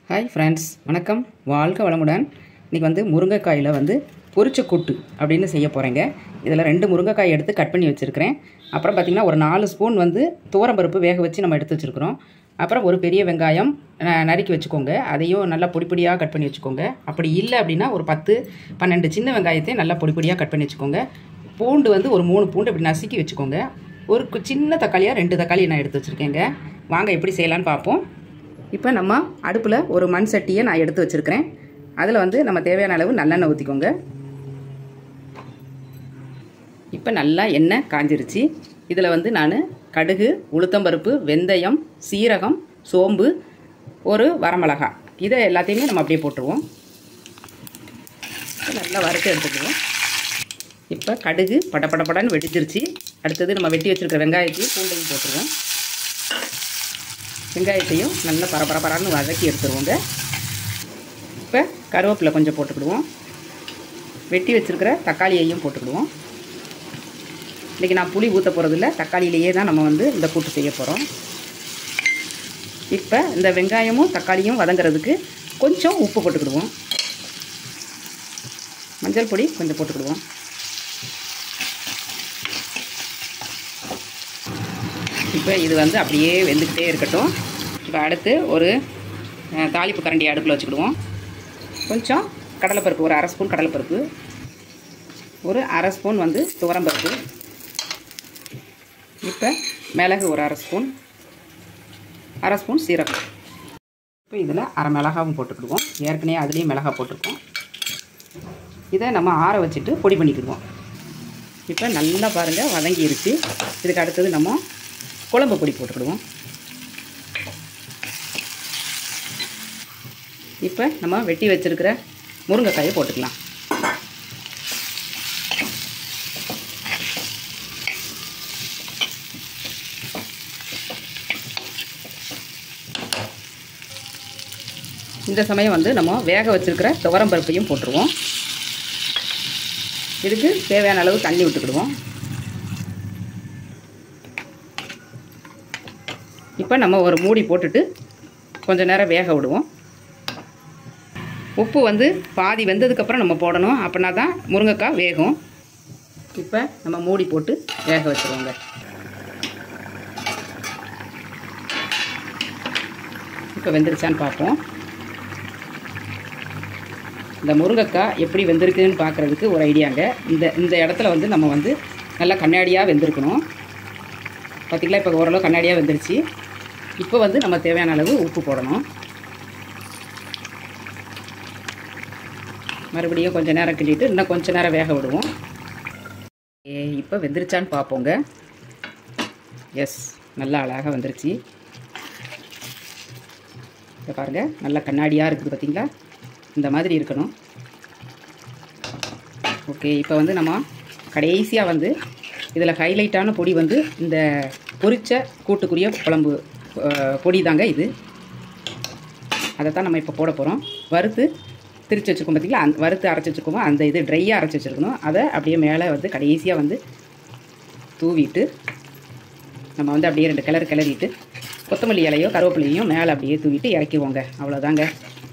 hi friends வணக்கம் வாழ்க வளமுடன் இன்றைக்கி வந்து முருங்கைக்காயில் வந்து பொரிச்ச கூட்டு அப்படின்னு செய்ய போகிறேங்க இதில் ரெண்டு முருங்கைக்காய் எடுத்து கட் பண்ணி வச்சுருக்கிறேன் அப்புறம் பார்த்திங்கன்னா ஒரு நாலு ஸ்பூன் வந்து துவரம்பருப்பு வேக வச்சு நம்ம எடுத்து வச்சுருக்கிறோம் அப்புறம் ஒரு பெரிய வெங்காயம் ந- நறுக்கி வச்சுக்கோங்க அதையும் நல்லா பொடி பொடியாக கட் பண்ணி வச்சுக்கோங்க அப்படி இல்லை அப்படின்னா ஒரு பத்து பன்னெண்டு சின்ன வெங்காயத்தையும் நல்லா பொடி பொடியாக கட் பண்ணி வச்சுக்கோங்க பூண்டு வந்து ஒரு மூணு பூண்டு இப்படி நசுக்கி வச்சுக்கோங்க ஒரு கு- சின்ன தக்காளியாக ரெண்டு தக்காளி நான் எடுத்து வச்சுருக்கேங்க வாங்க எப்படி செய்யலான்னு பார்ப்போம் இப்போ நம்ம அடுப்பில் ஒரு மண் சட்டியை நான் எடுத்து வச்சுருக்கிறேன் அதில் வந்து நம்ம தேவையான அளவு நல்லெண்ணெய் ஊற்றிக்கோங்க இப்போ நல்லா எண்ணெய் காஞ்சிருச்சு இதில் வந்து நான் கடுகு உளுத்தம்பருப்பு வெந்தயம் சீரகம் சோம்பு ஒரு வரமிளகாய் இதை எல்லாத்தையுமே நம்ம அப்படியே போட்டுருவோம் இப்ப நல்லா வறுத்து எடுத்துக்குவோம் இப்போ கடுகு படபடபடன்னு வெடிச்சிருச்சு அடுத்தது நம்ம வெட்டி வச்சுருக்க வெங்காயத்தையும் பூண்டையும் போட்டுருவோம் வெங்காயத்தையும் நல்லா பரபரப்பரன்னு வதக்கி எடுத்துருவோங்க இப்போ கருவேப்பிலை கொஞ்சம் போட்டுக்கிடுவோம் வெட்டி வச்சுருக்கிற தக்காளியையும் போட்டுக்கிடுவோம் இன்றைக்கி நான் புளி ஊற்ற போகிறதில்ல தக்காளியிலேயே தான் நம்ம வந்து இந்த கூட்டு செய்ய போகிறோம் இப்போ இந்த வெங்காயமும் தக்காளியும் வதங்குறதுக்கு கொஞ்சம் உப்பு போட்டுக்கிடுவோம் மஞ்சள் பொடி கொஞ்சம் போட்டுக்கிடுவோம் இப்போ இது வந்து அப்படியே வெந்துக்கிட்டே இருக்கட்டும் இப்போ அடுத்து ஒரு அஹ், தாளிப்பு கரண்டி அடுப்பில் வச்சுக்கிடுவோம் கொஞ்சம் கடலைப்பருப்பு ஒரு அரை ஸ்பூன் கடலைப்பருப்பு ஒரு அரை ஸ்பூன் வந்து துவரம்பருப்பு இப்போ மிளகு ஒரு அரை ஸ்பூன் அரை ஸ்பூன் சீரகம் இப்போ இதில் அரை மிளகாவும் போட்டுக்கிடுவோம் ஏற்கனவே அதுலேயும் மிளகா போட்டிருக்கோம் இதை நம்ம ஆற வச்சுட்டு பொடி பண்ணிக்கிடுவோம் இப்போ நல்லா பாருங்கள் வதங்கிருச்சு இதுக்கு அடுத்தது நம்ம குழம்பு பொடி போட்டுக்கிடுவோம் இப்போ நம்ம வெட்டி வச்சிருக்கிற முருங்கைக்காயை போட்டுக்கலாம் இந்த சமயம் வந்து நம்ம வேக வச்சிருக்கிற துவரம் பருப்பையும் போட்டுருவோம் இதுக்கு தேவையான அளவு தண்ணி விட்டுக்கிடுவோம் இப்போ நம்ம ஒரு மூடி போட்டுட்டு கொஞ்ச நேரம் வேக விடுவோம் உப்பு வந்து பாதி வெந்ததுக்கப்புறம் நம்ம போடணும் அப்படின்னா தான் முருங்கைக்காய் வேகும் இப்போ நம்ம மூடி போட்டு வேக வச்சுருவோங்க இப்போ வெந்துருச்சான்னு பார்ப்போம் இந்த முருங்கைக்காய் எப்படி வெந்திருக்குன்னு பார்க்குறதுக்கு ஒரு ஐடியாங்க இந்த இந்த இடத்துல வந்து நம்ம வந்து நல்லா கண்ணாடியாக வெந்திருக்கணும் பார்த்திங்களா இப்போ ஓரளவு கண்ணாடியாக வெந்துருச்சு இப்போ வந்து நம்ம தேவையான அளவு உப்பு போடணும் மறுபடியும் கொஞ்சம் நேரம் கிண்டிட்டு இன்னும் கொஞ்சம் நேரம் வேக விடுவோம் ஏ இப்போ வெந்துருச்சான்னு பார்ப்போங்க எஸ் நல்லா அழகாக வந்துருச்சு இதை பாருங்கள் நல்லா கண்ணாடியாக இருக்குது பார்த்தீங்களா இந்த மாதிரி இருக்கணும் ஓகே இப்போ வந்து நம்ம கடைசியாக வந்து இதில் ஹைலைட்டான பொடி வந்து இந்த பொரிச்ச கூட்டுக்குரிய குழம்பு அஹ், பொடி தாங்க இது அதை தான் நம்ம இப்போ போட போகிறோம் வறுத்து திரிச்சு வச்சுருக்கோம் பார்த்தீங்களா அந்த வறுத்து அரைச்சி வச்சுருக்கோமோ அந்த இது ட்ரையாக அரைச்சி வச்சுருக்கணும் அதை அப்படியே மேலே வந்து கடைசியாக வந்து தூவிட்டு நம்ம வந்து அப்படியே ரெண்டு கிளறு கிளறிட்டு கொத்தமல்லி இலையோ கருவேப்பிலையும் மேலே அப்படியே தூவிட்டு இறக்கிவோங்க அவ்வளோதாங்க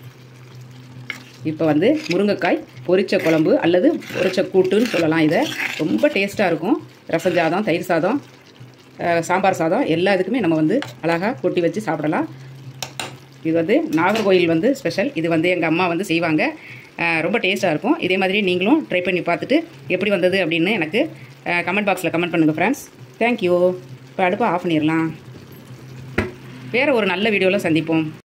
இப்போ வந்து முருங்கைக்காய் பொரிச்ச குழம்பு அல்லது பொரிச்ச கூட்டுன்னு சொல்லலாம் இதை ரொம்ப டேஸ்ட்டாக இருக்கும் ரசம் சாதம் தயிர் சாதம் அஹ், சாம்பார் சாதம் எல்லா இதுக்குமே நம்ம வந்து அழகாக கொட்டி வச்சு சாப்பிடலாம் இது வந்து நாகர்கோயில் வந்து ஸ்பெஷல் இது வந்து எங்கள் அம்மா வந்து செய்வாங்க அஹ், ரொம்ப டேஸ்ட்டாக இருக்கும் இதே மாதிரி நீங்களும் ட்ரை பண்ணி பார்த்துட்டு எப்படி வந்தது அப்படின்னு எனக்கு கமெண்ட் பாக்ஸில் கமெண்ட் பண்ணுங்கள் ஃப்ரெண்ட்ஸ் தேங்க்யூ இப்போ அடுப்பை ஆஃப் பண்ணிடலாம் வேறு ஒரு நல்ல வீடியோவில் சந்திப்போம்